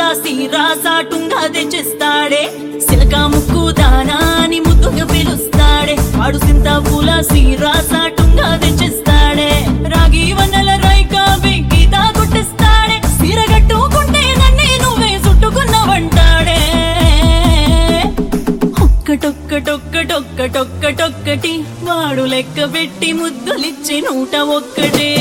సీరా సాటుంగా తెచ్చిస్తాడే సిలక ముక్కు దానా అని ముద్దుగా పిలుస్తాడే వాడు సింత పూల సీరా సాటుంగా తెచ్చిస్తాడే రాగి వన్నెల రైకా గీత కొట్టిస్తాడే సీర కట్టుకుంటే నన్నే నువ్వే చుట్టుకున్నవంటాడే ఒక్కటొక్కటొక్కటొక్కటొక్కటి వాడు లెక్క పెట్టి ముద్దులిచ్చి నూట ఒక్కటే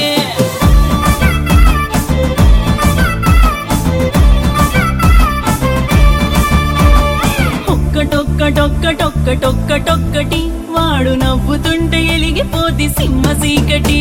ఒక్కటొక్కటొక్కటొక్కటొక్కటి వాడు నవ్వుతుంటే ఎలిగిపోతి సింహ సీకటి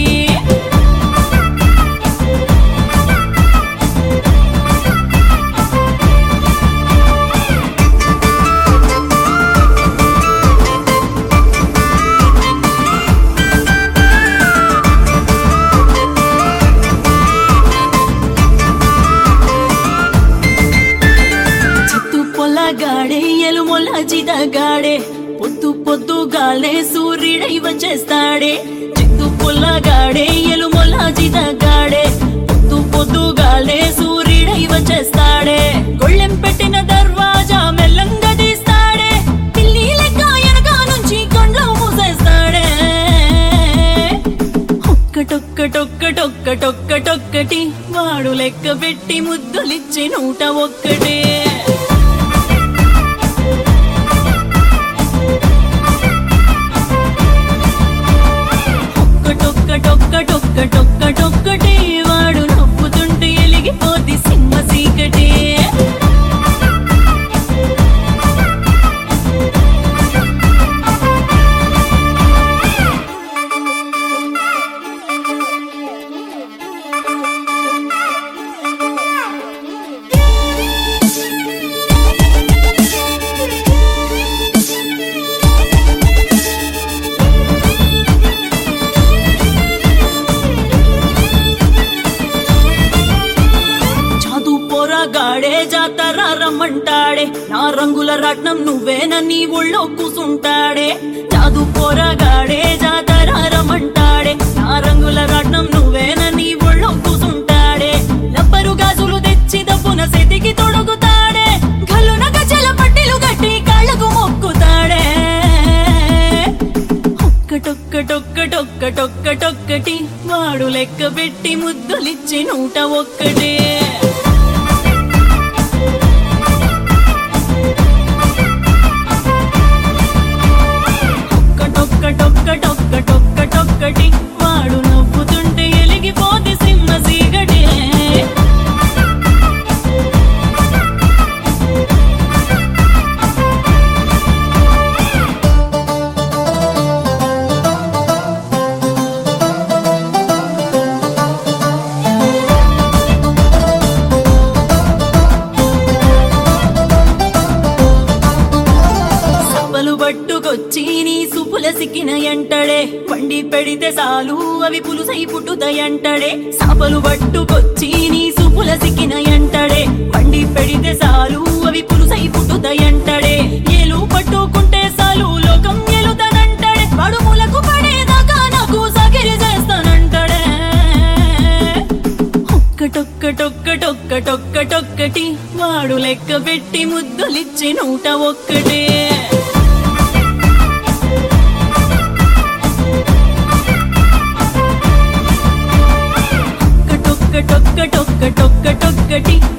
చిత్తు పొల్లగాడే ఎలుమొల్ల జిదగాడే పొద్దు పొద్దుగాలే సూర్యుడై వచ్చేస్తాడే చిత్తు పొల్లగాడే ఎలుమొల్ల జిదగాడే పొద్దు పొద్దుగాలే సూర్యుడై వచ్చేస్తాడే గొళ్ళెం పెట్టిన దర్వాజా మెల్లంగా తీస్తాడే పిల్లి లెక్క ఎనక నుంచి కొండ్లు మూసేస్తాడే ఒక్కటొక్కటొక్కటొక్కటొక్కటి వాడు లెక్క పెట్టి ముద్దులిచ్చి నూట ఒక్కటే ఒక్కటొక్కటొక్కటొక్కటొక్కటి వాడు నవ్వుతుంటే ఎలిగిపోతి సింహ సీకటే జాదు పోరగాడే జాతర రమ్మంటాడే నా రంగుల రత్నం నువ్వేనని ఊళ్ళో కూసుంటాడే జాదు పోరగాడే జాతర రమ్మంటాడే నా రంగుల రత్నం నువ్వేనని ఊళ్ళో కూసుంటాడే లబ్బరు గాజులు తెచ్చి దప్పున సెతికి తొడుగుతాడే గల్లున గజల పట్టిలు గట్టి కాళ్ళకు మొక్కుతాడే ఒక్కటొక్కటొక్కటొక్కటొక్కటి వాడు లెక్క పెట్టి ముద్దులిచ్చి నూట ఒక్కటే ఒక్కటొక్కటొక్కటొక్కటొక్కటి వాడు నవ్వుతుంటే ఎలిగిపోతే సింహ సీగటే సభలు పట్టుకొచ్చి నీ సుపుల సిక్కిన ఎంటడే వండి పెడితే సాలు అవి పులుసై పుట్టుతాయంటడే సభలు పట్టుకొచ్చి నీ సుపుల సిక్కిన ఎంటడే వండి పెడితే సాలు అవి పులుసై పుట్టుతాయంటడే ఏలు పట్టుకుంటే సాలు లోకం ఎలుతానంటడే పడుములకు పడేదాకా నాకు సగిరి చేస్తానంటడే ఒక్కటొక్కటొక్కటొక్కటొక్కటి వాడు లెక్క పెట్టి ముద్దులిచ్చి నూట ఒక్కటే ఒక్కటొక్కటొక్కటొక్కటొక్కటొక్కటి